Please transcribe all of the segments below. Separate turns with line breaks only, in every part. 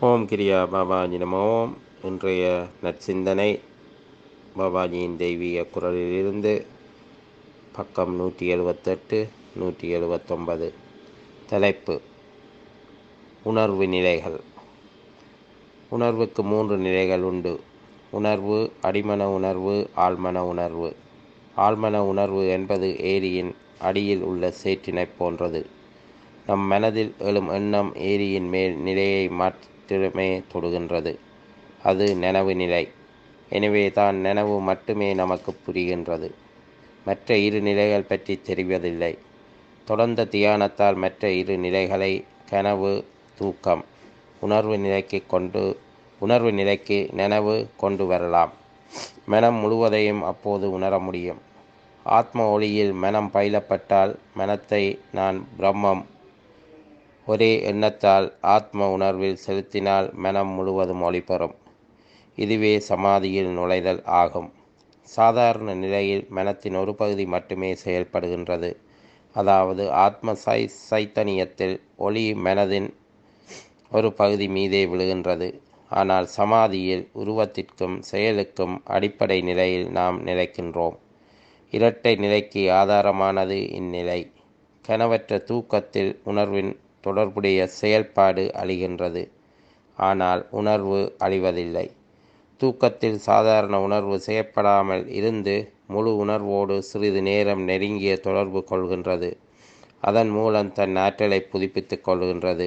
ஓம் கிரியா பாபாஜி நமோ இன்றைய நற்சிந்தனை பாபாஜியின் தெய்வீக குரலிலிருந்து பக்கம் நூற்றி எழுபத்தெட்டு நூற்றி எழுபத்தொன்பது தலைப்பு உணர்வு நிலைகள் உணர்வுக்கு மூன்று நிலைகள் உண்டு உணர்வு அடிமன உணர்வு ஆழ்மன உணர்வு ஆழ்மன உணர்வு என்பது ஏரியின் அடியில் உள்ள சேற்றினைப் போன்றது நம் மனதில் எழும் எண்ணம் ஏரியின் மேல் நிலையை மாற்றமே தொடுகின்றது அது நனவு நிலை எனவே தான் நனவு மட்டுமே நமக்கு புரிகின்றது மற்ற இரு நிலைகள் பற்றி தெரிவதில்லை தொடர்ந்த தியானத்தால் மற்ற இரு நிலைகளை கனவு தூக்கம் உணர்வு நிலைக்கு கொண்டு உணர்வு நிலைக்கு நனவு கொண்டு வரலாம் மனம் முழுவதையும் அப்போது உணர முடியும் ஆத்ம ஒளியில் மனம் பயிலப்பட்டால் மனத்தை நான் பிரம்மம் ஒரே எண்ணத்தால் ஆத்ம உணர்வில் செலுத்தினால் மனம் முழுவதும் ஒளிபெறும் இதுவே சமாதியில் நுழைதல் ஆகும் சாதாரண நிலையில் மனத்தின் ஒரு பகுதி மட்டுமே செயல்படுகின்றது அதாவது ஆத்ம சை சைத்தனியத்தில் ஒளி மனதின் ஒரு பகுதி மீதே விழுகின்றது ஆனால் சமாதியில் உருவத்திற்கும் செயலுக்கும் அடிப்படை நிலையில் நாம் நிலைக்கின்றோம் இரட்டை நிலைக்கு ஆதாரமானது இந்நிலை கனவற்ற தூக்கத்தில் உணர்வின் தொடர்புடைய செயல்பாடு அழிகின்றது ஆனால் உணர்வு அழிவதில்லை தூக்கத்தில் சாதாரண உணர்வு செய்யப்படாமல் இருந்து முழு உணர்வோடு சிறிது நேரம் நெருங்கிய தொடர்பு கொள்கின்றது அதன் மூலம் தன் ஆற்றலை புதுப்பித்துக் கொள்கின்றது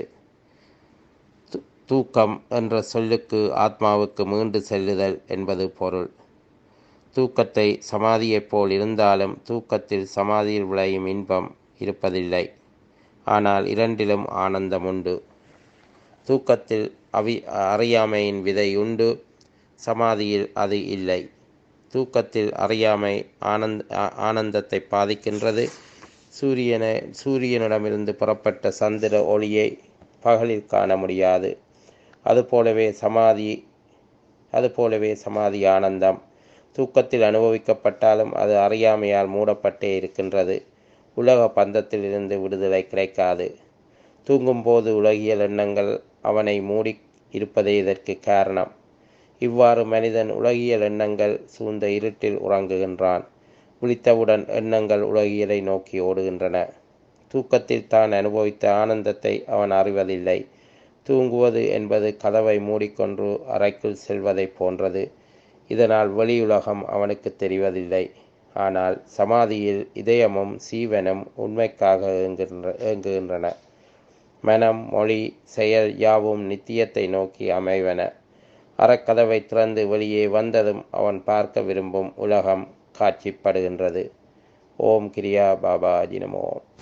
தூக்கம் என்ற சொல்லுக்கு ஆத்மாவுக்கு மீண்டு செல்லுதல் என்பது பொருள் தூக்கத்தை சமாதியைப் போல் இருந்தாலும் தூக்கத்தில் சமாதியில் விளையும் இன்பம் இருப்பதில்லை ஆனால் இரண்டிலும் ஆனந்தம் உண்டு தூக்கத்தில் அவி அறியாமையின் விதை உண்டு சமாதியில் அது இல்லை தூக்கத்தில் அறியாமை ஆனந்த ஆனந்தத்தை பாதிக்கின்றது சூரியன சூரியனிடமிருந்து புறப்பட்ட சந்திர ஒளியை பகலில் காண முடியாது அதுபோலவே சமாதி அதுபோலவே சமாதி ஆனந்தம் தூக்கத்தில் அனுபவிக்கப்பட்டாலும் அது அறியாமையால் மூடப்பட்டே இருக்கின்றது உலக பந்தத்திலிருந்து விடுதலை கிடைக்காது தூங்கும்போது உலகியல் எண்ணங்கள் அவனை மூடி இருப்பதே இதற்கு காரணம் இவ்வாறு மனிதன் உலகியல் எண்ணங்கள் சூழ்ந்த இருட்டில் உறங்குகின்றான் விழித்தவுடன் எண்ணங்கள் உலகியலை நோக்கி ஓடுகின்றன தூக்கத்தில் தான் அனுபவித்த ஆனந்தத்தை அவன் அறிவதில்லை தூங்குவது என்பது கதவை மூடிக்கொண்டு அறைக்குள் செல்வதைப் போன்றது இதனால் வெளியுலகம் அவனுக்கு தெரிவதில்லை ஆனால் சமாதியில் இதயமும் சீவனும் உண்மைக்காக ஏங்குகின்ற ஏங்குகின்றன மனம் மொழி செயல் யாவும் நித்தியத்தை நோக்கி அமைவன அறக்கதவை திறந்து வெளியே வந்ததும் அவன் பார்க்க விரும்பும் உலகம் காட்சிப்படுகின்றது ஓம் கிரியா பாபா ஜினமோ